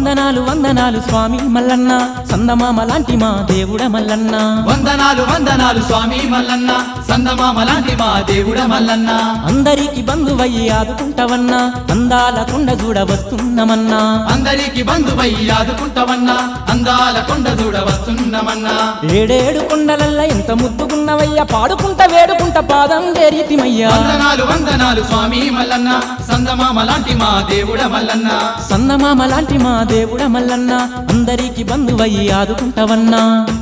వందనాలు వందనాలు స్వామి మల్లన్న సందమామ లాంటి మా దేవుడ మల్లన్న వందనాలు వందనాలు స్వామి మల్లన్న సందమామ లాంటి మా దేవుడ మల్లన్న అందరికి బంధువయ్యి ఆదుకుంటవన్నా అందాల కొండ చూడ వస్తున్నమన్నా అందరికి బంధువై ఆదుకుంటామన్నా అందాల కొండ చూడ వస్తున్నమన్నా ఏడేడు కొండలల్ల ఎంత ముద్దుగున్నవయ్యా పాడుకుంట వేడుకుంట పాదం దేరీతిమయ్యా వందనాలు వందనాలు స్వామి మల్లన్న సందమామ లాంటి మా దేవుడ మల్లన్న సందమామ లాంటి మా దేవుడ మల్లన్న అందరికి బంధువయ్యి ఆదుకుంటవన్నా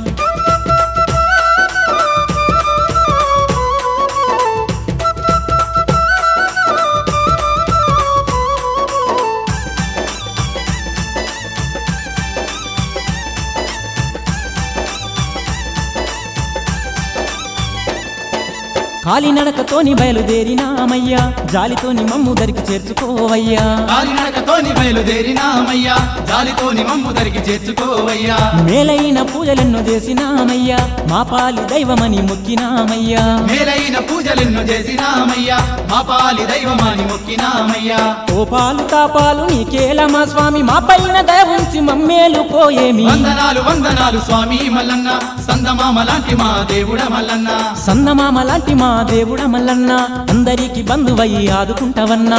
కాలినడకతోని బయలుదేరినామయ్యా జాలితోని మమ్ము దరికి చేర్చుకోవయ్యా కాలినడకతోని బయలుదేరినామయ్యా జాలితోని మమ్ము దరికి చేర్చుకోవయ్యా మేలైన పూజలెన్నో చేసినామయ్యా మా పాలి దైవమని మొక్కినామయ్యా మేలైన పూజలెన్నో చేసినామయ్యా మా పాలి దైవమాని మొక్కినామయ్యా కోపాలు తాపాలు నీకేల మా స్వామి మా పైన దయ ఉంచి మమ్మేలు పోయేమి వందనాలు వందనాలు స్వామి మల్లన్న సందమామ లాంటి మా దేవుడ మల్లన్న సన్నమామ లాంటి మా దేవుడ మల్లన్న అందరికి బంధువయ్యి ఆదుకుంటవన్నా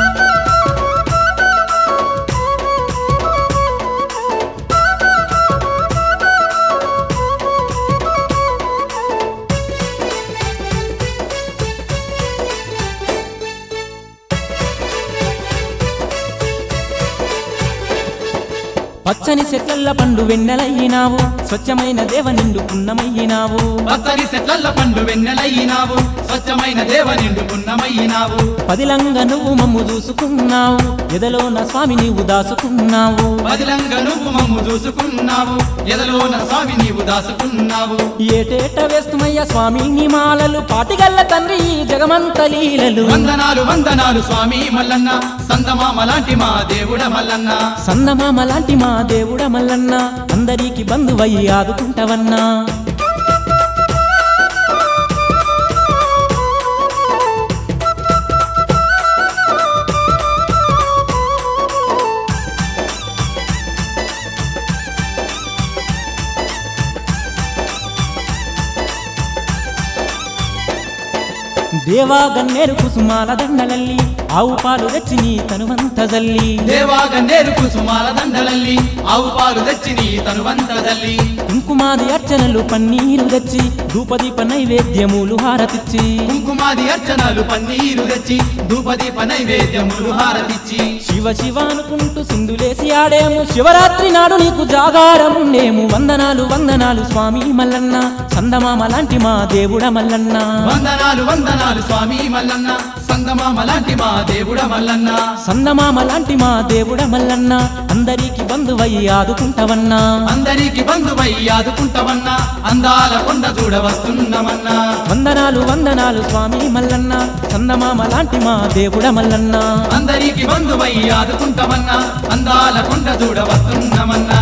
పచ్చని చెట్లల్ల పండు వెన్నెలయ్యినావు స్వచ్ఛమైన దేవ నిండు పున్నమయ్యినావు పచ్చని చెట్లల్ల పండు వెన్నెలయ్యినావు స్వచ్ఛమైన దేవ నిండు పున్నమయ్యినావు పదిలంగ నువ్వు మమ్ము చూసుకున్నావు ఎదలోన స్వామి నీవు దాసుకున్నావు బదిలంగా నువ్వు మమ్ము చూసుకున్నావు ఎదలోన స్వామి నీవు దాసుకున్నావు ఏటేట వేస్తుమయ్య స్వామి నీ మాలలు పాటిగల్ల తండ్రి ఈ జగమంత లీలలు వందనాలు వందనాలు స్వామి మల్లన్న సందమామ లాంటి మా దేవుడ మల్లన్న సన్నమామ లాంటి మా దేవుడ మల్లన్న అందరికి బంధువయ్యి ఆదుకుంటవన్నా దేవా గన్నేరు కుసుమాల దండలల్లి ఆవు పాలు తెచ్చి నీ తనువంత జల్లి దేవాగ నేరు కుసుమాల దండలల్లి ఆవు పాలు తెచ్చి నీ తనువంత తల్లి కుంకుమాది అర్చనలు పన్నీరు తెచ్చి ధూపదీప నైవేద్యములు హారతిచ్చి కుంకుమాది అర్చనలు పన్నీరు తెచ్చి ధూపదీప నైవేద్యములు హారతిచ్చి శివ శివ అనుకుంటూ సింధులేసి ఆడేము శివరాత్రి నాడు నీకు జాగారం ఉండేము వందనాలు వందనాలు స్వామి మల్లన్న సందమామ లాంటి మా దేవుడ మల్లన్న వందనాలు వందనాలు స్వామి మల్లన్న సంగమామ లాంటి మా దేవుడ మల్లన్న సందమామ లాంటి మా దేవుడ మల్లన్న అందరికి బంధువయ్యి ఆదుకుంటవన్నా అందరికి బంధువై ఆదుకుంటామన్నా అందాల కొండ చూడ వస్తున్నమన్నా వందనాలు వందనాలు స్వామి మల్లన్న సందమామ లాంటి మా దేవుడ మల్లన్న అందరికి బంధువై ఆదుకుంటామన్నా అందాల కొండ చూడ వస్తున్నమన్నా